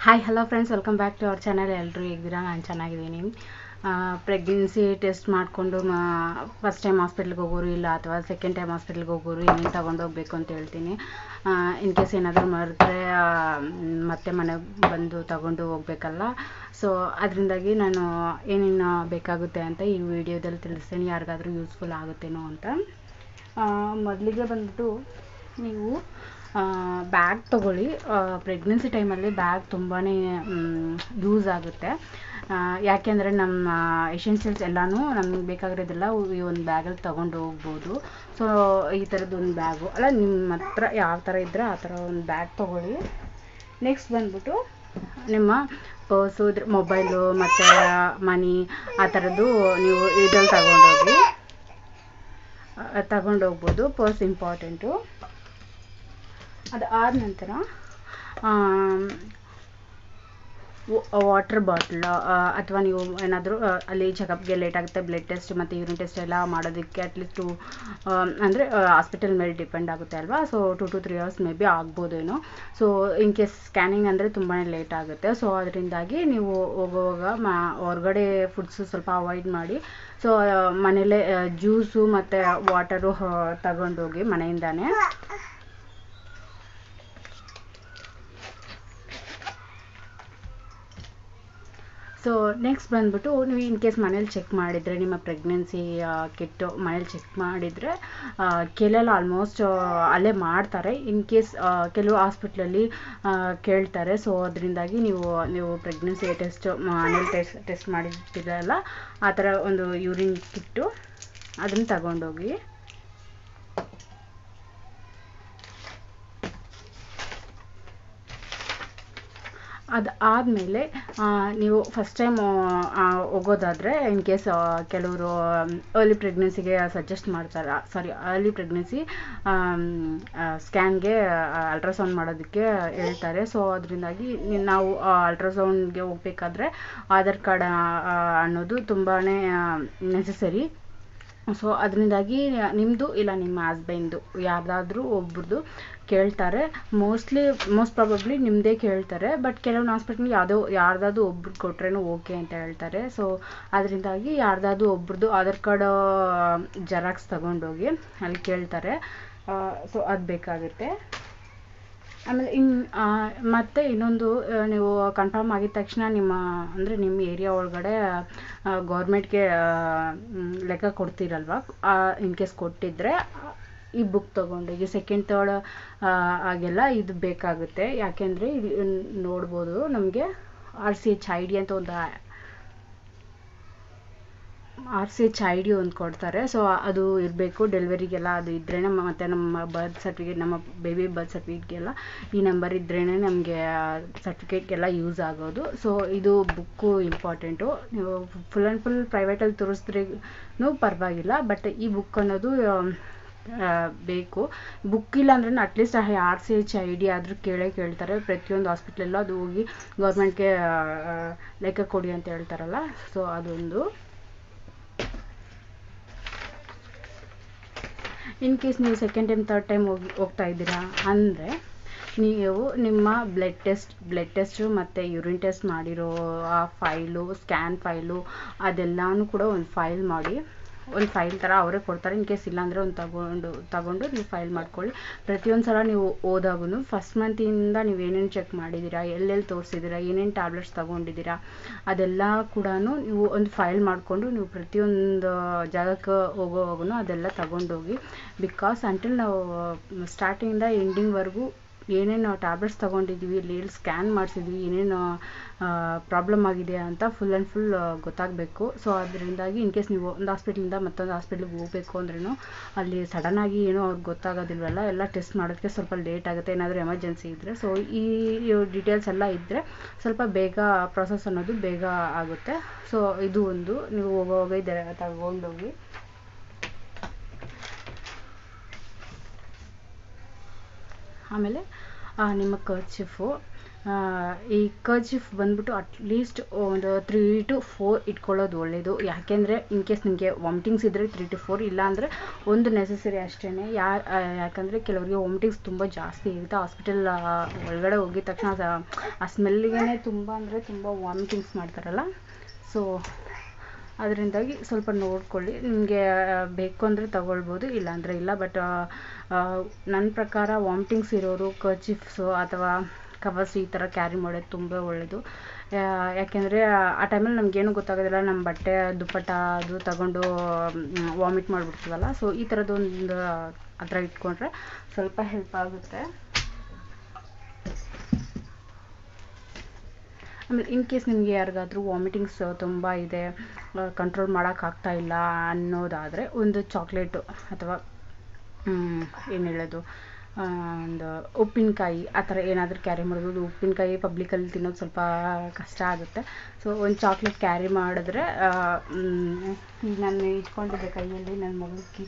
hi hello friends welcome back to our channel ಎಲ್ಲರೂ ಹೇಗಿದ್ದೀರಾ ನಾನು ಚೆನ್ನಾಗಿದ್ದೀನಿ ಪ್ರೆಗ್ನೆನ್ಸಿ ಟೆಸ್ಟ್ ಮಾಡಿಕೊಂಡು ಫಸ್ಟ್ ಟೈಮ್ ಹಾಸ್ಪಿಟ್ಲಿಗೆ ಹೋಗೋರು ಇಲ್ಲ ಅಥವಾ ಸೆಕೆಂಡ್ ಟೈಮ್ ಹಾಸ್ಪಿಟ್ಲಿಗೆ ಹೋಗೋರು ಏನೇನು ತಗೊಂಡು ಹೋಗ್ಬೇಕು ಅಂತ ಹೇಳ್ತೀನಿ ಇನ್ ಕೇಸ್ ಏನಾದರೂ ಮರೆತರೆ ಮತ್ತೆ ಮನೆಗೆ ಬಂದು ತಗೊಂಡು ಹೋಗ್ಬೇಕಲ್ಲ ಸೊ ಅದರಿಂದಾಗಿ ನಾನು ಏನೇನು ಬೇಕಾಗುತ್ತೆ ಅಂತ ಈ ವಿಡಿಯೋದಲ್ಲಿ ತಿಳಿಸ್ತೀನಿ ಯಾರಿಗಾದ್ರೂ ಯೂಸ್ಫುಲ್ ಆಗುತ್ತೇನೋ ಅಂತ ಮೊದಲಿಗೆ ಬಂದ್ಬಿಟ್ಟು ನೀವು ಬ್ಯಾಗ್ ತೊಗೊಳ್ಳಿ ಪ್ರೆಗ್ನೆನ್ಸಿ ಟೈಮಲ್ಲಿ ಬ್ಯಾಗ್ ತುಂಬಾ ಯೂಸ್ ಆಗುತ್ತೆ ಯಾಕೆಂದರೆ ನಮ್ಮ ಎಸೆನ್ಷಿಯಲ್ಸ್ ಎಲ್ಲನೂ ನಮ್ಗೆ ಬೇಕಾಗಿರೋದೆಲ್ಲ ಈ ಒಂದು ಬ್ಯಾಗಲ್ಲಿ ತೊಗೊಂಡು ಹೋಗ್ಬೋದು ಸೊ ಈ ಥರದ್ದು ಒಂದು ಬ್ಯಾಗು ಅಲ್ಲ ನಿಮ್ಮ ಹತ್ರ ಯಾವ ಥರ ಇದ್ದರೆ ಆ ಥರ ಒಂದು ಬ್ಯಾಗ್ ತೊಗೊಳ್ಳಿ ನೆಕ್ಸ್ಟ್ ಬಂದ್ಬಿಟ್ಟು ನಿಮ್ಮ ಪರ್ಸು ಇದ್ರ ಮೊಬೈಲು ಮತ್ತು ಮನಿ ಆ ಥರದ್ದು ನೀವು ಇದ್ರಲ್ಲಿ ತಗೊಂಡೋಗಿ ತಗೊಂಡೋಗ್ಬೋದು ಪರ್ಸ್ ಇಂಪಾರ್ಟೆಂಟು ಅದು ಆದ ನಂತರ ವಾಟ್ರ್ ಬಾಟ್ಲ್ ಅಥವಾ ನೀವು ಏನಾದರೂ ಅಲ್ಲಿ ಚೆಕಪ್ಗೆ ಲೇಟ್ ಆಗುತ್ತೆ ಬ್ಲಡ್ ಟೆಸ್ಟ್ ಮತ್ತು ಯೂರಿನ್ ಟೆಸ್ಟ್ ಎಲ್ಲ ಮಾಡೋದಕ್ಕೆ ಅಟ್ಲೀಸ್ಟ್ ಟು ಅಂದರೆ ಹಾಸ್ಪಿಟಲ್ ಮೇಲೆ ಡಿಪೆಂಡ್ ಆಗುತ್ತೆ ಅಲ್ವಾ so two two three hours maybe ಆಗ್ಬೋದೇನೋ ಸೊ ಇನ್ ಕೇಸ್ ಸ್ಕ್ಯಾನಿಂಗ್ ಅಂದರೆ ತುಂಬಾ ಲೇಟ್ ಆಗುತ್ತೆ ಸೊ ಅದರಿಂದಾಗಿ ನೀವು ಹೋಗುವಾಗ ಮ ಹೊರಗಡೆ ಫುಡ್ಸು ಸ್ವಲ್ಪ ಅವಾಯ್ಡ್ ಮಾಡಿ ಸೊ ಮನೇಲೇ ಜ್ಯೂಸು ಮತ್ತು ವಾಟರು ತಗೊಂಡೋಗಿ ಮನೆಯಿಂದಾನೇ ಸೊ ನೆಕ್ಸ್ಟ್ ಬಂದ್ಬಿಟ್ಟು ನೀವು ಇನ್ ಕೇಸ್ ಮನೇಲಿ ಚೆಕ್ ಮಾಡಿದರೆ ನಿಮ್ಮ ಪ್ರೆಗ್ನೆನ್ಸಿ ಕಿಟ್ಟು ಮನೇಲಿ ಚೆಕ್ ಮಾಡಿದರೆ ಕೆಲವೆಲ್ಲ ಆಲ್ಮೋಸ್ಟ್ ಅಲ್ಲೇ ಮಾಡ್ತಾರೆ ಇನ್ ಕೇಸ್ ಕೆಲವು ಹಾಸ್ಪಿಟ್ಲಲ್ಲಿ ಕೇಳ್ತಾರೆ ಸೊ ಅದರಿಂದಾಗಿ ನೀವು ನೀವು ಪ್ರೆಗ್ನೆನ್ಸಿ ಟೆಸ್ಟ್ ಮನೇಲಿ ಟೆಸ್ಟ್ ಟೆಸ್ಟ್ ಮಾಡಿರ್ತೀರಲ್ಲ ಆ ಥರ ಒಂದು ಯೂರಿನ್ ಕಿಟ್ಟು ಅದನ್ನು ತಗೊಂಡೋಗಿ ಅದು ಆದಮೇಲೆ ನೀವು ಫಸ್ಟ್ ಟೈಮ್ ಹೋಗೋದಾದರೆ ಇನ್ ಕೇಸ್ ಕೆಲವರು ಅರ್ಲಿ ಪ್ರೆಗ್ನೆನ್ಸಿಗೆ ಸಜೆಸ್ಟ್ ಮಾಡ್ತಾರೆ ಸಾರಿ ಅರ್ಲಿ ಪ್ರೆಗ್ನೆನ್ಸಿ ಸ್ಕ್ಯಾನ್ಗೆ ಅಲ್ಟ್ರಾಸೌಂಡ್ ಮಾಡೋದಕ್ಕೆ ಹೇಳ್ತಾರೆ ಸೊ ಅದರಿಂದಾಗಿ ನಾವು ಅಲ್ಟ್ರಾಸೌಂಡ್ಗೆ ಹೋಗ್ಬೇಕಾದ್ರೆ ಆಧಾರ್ ಕಾರ್ಡ್ ಅನ್ನೋದು ತುಂಬಾ ನೆಸಸರಿ ಸೊ ಅದರಿಂದಾಗಿ ನಿಮ್ಮದು ಇಲ್ಲ ನಿಮ್ಮ ಹಸ್ಬೆಂಡ್ದು ಯಾರ್ದಾದ್ರೂ ಒಬ್ರದ್ದು ಕೇಳ್ತಾರೆ ಮೋಸ್ಟ್ಲಿ ಮೋಸ್ಟ್ ಪ್ರಾಬಬ್ಲಿ ನಿಮ್ಮದೇ ಕೇಳ್ತಾರೆ ಬಟ್ ಕೆಲವೊಂದು ಹಾಸ್ಪಿಟ್ಲಿಗೆ ಯಾವುದೋ ಯಾರ್ದಾದ್ರು ಒಬ್ರು ಕೊಟ್ರೇನೂ ಓಕೆ ಅಂತ ಹೇಳ್ತಾರೆ ಸೊ ಅದರಿಂದಾಗಿ ಯಾರ್ದಾದ್ರು ಒಬ್ರದ್ದು ಆಧಾರ್ ಕಾರ್ಡ್ ಜೆರಾಕ್ಸ್ ತಗೊಂಡೋಗಿ ಅಲ್ಲಿ ಕೇಳ್ತಾರೆ ಸೊ ಅದು ಬೇಕಾಗುತ್ತೆ ಆಮೇಲೆ ಇನ್ ಮತ್ತು ಇನ್ನೊಂದು ನೀವು ಕನ್ಫರ್ಮ್ ಆಗಿದ ತಕ್ಷಣ ನಿಮ್ಮ ಅಂದರೆ ನಿಮ್ಮ ಏರಿಯಾ ಒಳಗಡೆ ಗೌರ್ಮೆಂಟ್ಗೆ ಲೆಕ್ಕ ಕೊಡ್ತೀರಲ್ವ ಇನ್ ಕೇಸ್ ಕೊಟ್ಟಿದ್ದರೆ ಈ ಬುಕ್ ತೊಗೊಂಡೋಗಿ ಸೆಕೆಂಡ್ ತರ್ಡ್ ಆಗೆಲ್ಲ ಇದು ಬೇಕಾಗುತ್ತೆ ಯಾಕೆಂದರೆ ಇಲ್ಲಿ ನೋಡ್ಬೋದು ನಮಗೆ R C H I D ಅಂತ ಒಂದು R C H I D ಒಂದು ಕೊಡ್ತಾರೆ ಸೊ ಅದು ಇರಬೇಕು ಡೆಲಿವರಿಗೆಲ್ಲ ಅದು ಇದ್ರೇ ಮತ್ತು ನಮ್ಮ ಬರ್ತ್ ಸರ್ಟಿಫಿಕೇಟ್ ನಮ್ಮ ಬೇಬಿ ಬರ್ತ್ ಸರ್ಟಿಫಿಕೇಟ್ಗೆಲ್ಲ ಈ ನಂಬರ್ ಇದ್ರೇ ನಮಗೆ ಸರ್ಟಿಫಿಕೇಟ್ಗೆಲ್ಲ ಯೂಸ್ ಆಗೋದು ಸೊ ಇದು ಬುಕ್ಕು ಇಂಪಾರ್ಟೆಂಟು ನೀವು ಫುಲ್ ಆ್ಯಂಡ್ ಫುಲ್ ಪ್ರೈವೇಟಲ್ಲಿ ತೋರಿಸಿದ್ರೂ ಪರವಾಗಿಲ್ಲ ಬಟ್ ಈ ಬುಕ್ ಅನ್ನೋದು ಬೇಕು ಬುಕ್ ಇಲ್ಲ ಅಂದ್ರೆ at least R C H I D ಆದರೂ ಕೇಳೇ ಕೇಳ್ತಾರೆ ಪ್ರತಿಯೊಂದು ಹಾಸ್ಪಿಟ್ಲಲ್ಲೂ ಅದು ಹೋಗಿ ಗೌರ್ಮೆಂಟ್ಗೆ ಲೆಕ್ಕ ಕೊಡಿ ಅಂತ ಹೇಳ್ತಾರಲ್ಲ ಸೊ ಅದೊಂದು ಇನ್ ಕೇಸ್ ನೀವು ಸೆಕೆಂಡ್ ಟೈಮ್ ತರ್ಡ್ ಟೈಮ್ ಹೋಗಿ ಹೋಗ್ತಾ ಇದ್ದೀರಾ ಅಂದರೆ ನೀವು ನಿಮ್ಮ ಬ್ಲಡ್ ಟೆಸ್ಟ್ ಬ್ಲಡ್ ಟೆಸ್ಟು ಮತ್ತು ಯೂರಿನ್ ಟೆಸ್ಟ್ ಮಾಡಿರೋ ಆ ಫೈಲು ಸ್ಕ್ಯಾನ್ ಫೈಲು ಅದೆಲ್ಲನೂ ಕೂಡ ಒಂದು ಫೈಲ್ ಮಾಡಿ ಒಂದು ಫೈಲ್ ಥರ ಅವರೇ ಕೊಡ್ತಾರೆ ಇನ್ ಕೇಸ್ ಇಲ್ಲಾಂದರೆ ಒಂದು ತಗೊಂಡು ತಗೊಂಡು ನೀವು ಫೈಲ್ ಮಾಡ್ಕೊಳ್ಳಿ ಪ್ರತಿಯೊಂದು ಸಲ ನೀವು ಹೋದಾಗೂ ಫಸ್ಟ್ ಮಂತಿಂದ ನೀವು ಏನೇನು ಚೆಕ್ ಮಾಡಿದ್ದೀರಾ ಎಲ್ಲೆಲ್ಲಿ ತೋರಿಸಿದ್ದೀರಾ ಏನೇನು ಟ್ಯಾಬ್ಲೆಟ್ಸ್ ತೊಗೊಂಡಿದ್ದೀರಾ ಅದೆಲ್ಲ ಕೂಡ ನೀವು ಒಂದು ಫೈಲ್ ಮಾಡಿಕೊಂಡು ನೀವು ಪ್ರತಿಯೊಂದು ಜಾಗಕ್ಕೆ ಹೋಗೋವಾಗೂ ಅದೆಲ್ಲ ತಗೊಂಡೋಗಿ ಬಿಕಾಸ್ ಅಂಟಿಲ್ ನಾವು ಸ್ಟಾರ್ಟಿಂಗಿಂದ ಎಂಡಿಂಗ್ವರೆಗೂ ಏನೇನು ನಾವು ಟ್ಯಾಬ್ಲೆಟ್ಸ್ ತೊಗೊಂಡಿದ್ವಿ ಇಲ್ಲಿ ಸ್ಕ್ಯಾನ್ ಮಾಡಿಸಿದ್ವಿ ಏನೇನು ಪ್ರಾಬ್ಲಮ್ ಆಗಿದೆ ಅಂತ ಫುಲ್ ಆ್ಯಂಡ್ ಫುಲ್ ಗೊತ್ತಾಗಬೇಕು ಸೊ ಅದರಿಂದಾಗಿ ಇನ್ ಕೇಸ್ ನೀವು ಒಂದು ಹಾಸ್ಪಿಟ್ಲಿಂದ ಮತ್ತೊಂದು ಹಾಸ್ಪಿಟ್ಲಿಗೆ ಹೋಗಬೇಕು ಅಂದ್ರೂ ಅಲ್ಲಿ ಸಡನ್ನಾಗಿ ಏನೋ ಅವ್ರಿಗೆ ಗೊತ್ತಾಗೋದಿಲ್ವಲ್ಲ ಎಲ್ಲ ಟೆಸ್ಟ್ ಮಾಡೋದಕ್ಕೆ ಸ್ವಲ್ಪ ಲೇಟ್ ಆಗುತ್ತೆ ಏನಾದರೂ ಎಮರ್ಜೆನ್ಸಿ ಇದ್ದರೆ ಸೊ ಈ ಡೀಟೇಲ್ಸ್ ಎಲ್ಲ ಇದ್ದರೆ ಸ್ವಲ್ಪ ಬೇಗ ಪ್ರೊಸೆಸ್ ಅನ್ನೋದು ಬೇಗ ಆಗುತ್ತೆ ಸೊ ಇದು ಒಂದು ನೀವು ಹೋಗೋವಾಗ ಇದೆ ತಗೊಂಡೋಗಿ ಆಮೇಲೆ ನಿಮ್ಮ ಕರ್ಚಿಫು ಈ ಕರ್ಚಿಫ್ ಬಂದ್ಬಿಟ್ಟು ಅಟ್ಲೀಸ್ಟ್ ಒಂದು ತ್ರೀ ಟು ಫೋರ್ ಇಟ್ಕೊಳ್ಳೋದು ಒಳ್ಳೆಯದು ಯಾಕೆಂದರೆ ಇನ್ ಕೇಸ್ ನಿಮಗೆ ವಾಮಿಟಿಂಗ್ಸ್ ಇದ್ದರೆ ತ್ರೀ ಟು ಫೋರ್ ಇಲ್ಲಾಂದರೆ ಒಂದು ನೆಸೆಸರಿ ಅಷ್ಟೇ ಯಾ ಯಾಕಂದರೆ ಕೆಲವರಿಗೆ ವಾಮಿಟಿಂಗ್ಸ್ ತುಂಬ ಜಾಸ್ತಿ ಇರುತ್ತೆ ಹಾಸ್ಪಿಟಲ್ ಒಳಗಡೆ ಹೋಗಿದ ತಕ್ಷಣ ಆ ಸ್ಮೆಲ್ಲಿಗೆ ತುಂಬ ಅಂದರೆ ತುಂಬ ವಾಮಿಟಿಂಗ್ಸ್ ಮಾಡ್ತಾರಲ್ಲ ಸೊ ಅದರಿಂದಾಗಿ ಸ್ವಲ್ಪ ನೋಡ್ಕೊಳ್ಳಿ ನಿಮಗೆ ಬೇಕು ಅಂದರೆ ತಗೊಳ್ಬೋದು ಇಲ್ಲಾಂದರೆ ಇಲ್ಲ ಬಟ್ ನನ್ನ ಪ್ರಕಾರ ವಾಮಿಟಿಂಗ್ಸ್ ಇರೋರು ಕರ್ಚಿಫ್ಸು ಅಥವಾ ಕವರ್ಸ್ ಈ ಥರ ಕ್ಯಾರಿ ಮಾಡೋದು ತುಂಬ ಒಳ್ಳೆಯದು ಯಾಕೆಂದರೆ ಆ ಟೈಮಲ್ಲಿ ನಮಗೇನು ಗೊತ್ತಾಗೋದಿಲ್ಲ ನಮ್ಮ ಬಟ್ಟೆ ದುಪ್ಪಟ್ಟ ಅದು ತಗೊಂಡು ವಾಮಿಟ್ ಮಾಡಿಬಿಡ್ತೀವಲ್ಲ ಸೊ ಈ ಥರದ್ದೊಂದು ಆ ಥರ ಇಟ್ಕೊಂಡ್ರೆ ಸ್ವಲ್ಪ ಹೆಲ್ಪ್ ಆಗುತ್ತೆ ಆಮೇಲೆ ಇನ್ ಕೇಸ್ ನಿಮಗೆ ಯಾರಿಗಾದ್ರೂ ವಾಮಿಟಿಂಗ್ಸ್ ತುಂಬ ಇದೆ ಕಂಟ್ರೋಲ್ ಮಾಡೋಕ್ಕಾಗ್ತಾ ಇಲ್ಲ ಅನ್ನೋದಾದರೆ ಒಂದು ಚಾಕ್ಲೇಟು ಅಥವಾ ಏನು ಹೇಳೋದು ಒಂದು ಉಪ್ಪಿನಕಾಯಿ ಆ ಥರ ಏನಾದರೂ ಕ್ಯಾರಿ ಮಾಡ್ಬೋದು ಉಪ್ಪಿನಕಾಯಿ ಪಬ್ಲಿಕಲ್ಲಿ ತಿನ್ನೋದು ಸ್ವಲ್ಪ ಕಷ್ಟ ಆಗುತ್ತೆ ಸೊ ಒಂದು ಚಾಕ್ಲೇಟ್ ಕ್ಯಾರಿ ಮಾಡಿದ್ರೆ ಈಗ ನಾನು ಇಟ್ಕೊಂಡಿದ್ದೆ ಕೈಯಲ್ಲಿ ನನ್ನ ಮಗಳಿಗೆ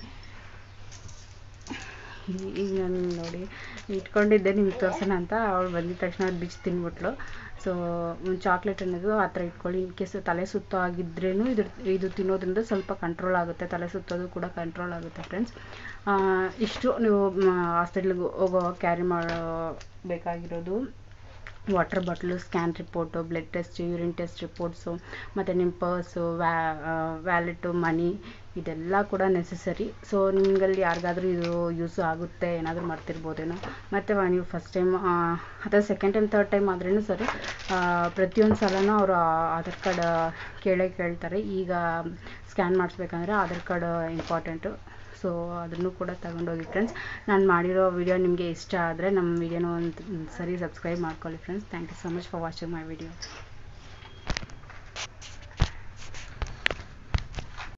ಈಗ ನಾನು ನೋಡಿ ಇಟ್ಕೊಂಡಿದ್ದೆ ನಿಮ್ಗೆ ತೋರ್ಸೋಣ ಅಂತ ಅವಳು ಬಂದಿದ ತಕ್ಷಣ ಅದು ಬಿಚ್ಚಿ ತಿಂದ್ಬಿಟ್ಲು ಸೊ ಚಾಕ್ಲೇಟ್ ಅನ್ನೋದು ಆ ಥರ ಇಟ್ಕೊಳ್ಳಿ ಇನ್ ಕೇಸ್ ತಲೆ ಸುತ್ತು ಆಗಿದ್ರೇನು ಇದ್ರ ಇದು ತಿನ್ನೋದ್ರಿಂದ ಸ್ವಲ್ಪ ಕಂಟ್ರೋಲ್ ಆಗುತ್ತೆ ತಲೆ ಸುತ್ತೋದು ಕೂಡ ಕಂಟ್ರೋಲ್ ಆಗುತ್ತೆ ಫ್ರೆಂಡ್ಸ್ ಇಷ್ಟು ನೀವು ಹಾಸ್ಪಿಟ್ಲಿಗೆ ಹೋಗೋವಾಗ ಕ್ಯಾರಿ ಮಾಡಬೇಕಾಗಿರೋದು water bottle scan report blood test urine test reports ಮತ್ತು ನಿಮ್ಮ ಪರ್ಸು ವ್ಯಾ ವ್ಯಾಲೆಟು ಮನಿ ಇದೆಲ್ಲ ಕೂಡ ನೆಸೆಸರಿ ಸೊ ನಿಮಗಲ್ಲಿ ಯಾರಿಗಾದ್ರೂ ಇದು ಯೂಸ್ ಆಗುತ್ತೆ ಏನಾದರೂ ಮಾಡ್ತಿರ್ಬೋದೇನೋ ಮತ್ತು ನೀವು ಫಸ್ಟ್ ಟೈಮ್ ಅಥವಾ ಸೆಕೆಂಡ್ ಟೈಮ್ ತರ್ಡ್ ಟೈಮ್ ಆದ್ರೂ ಸರಿ ಪ್ರತಿಯೊಂದು ಸಲನೂ ಅವರು ಆಧಾರ್ ಕಾರ್ಡ್ ಕೇಳೇ ಕೇಳ್ತಾರೆ ಈಗ ಸ್ಕ್ಯಾನ್ ಮಾಡಿಸ್ಬೇಕಂದ್ರೆ ಆಧಾರ್ ಕಾರ್ಡ್ ಇಂಪಾರ್ಟೆಂಟು ಸೊ ಅದನ್ನು ಕೂಡ ತಗೊಂಡೋಗಿ ಫ್ರೆಂಡ್ಸ್ ನಾನು ಮಾಡಿರೋ ವಿಡಿಯೋ ನಿಮಗೆ ಇಷ್ಟ ಆದರೆ ನಮ್ಮ ವಿಡಿಯೋನ ಒಂದು ಸರಿ ಸಬ್ಸ್ಕ್ರೈಬ್ ಮಾಡ್ಕೊಳ್ಳಿ friends thank you so much for watching my video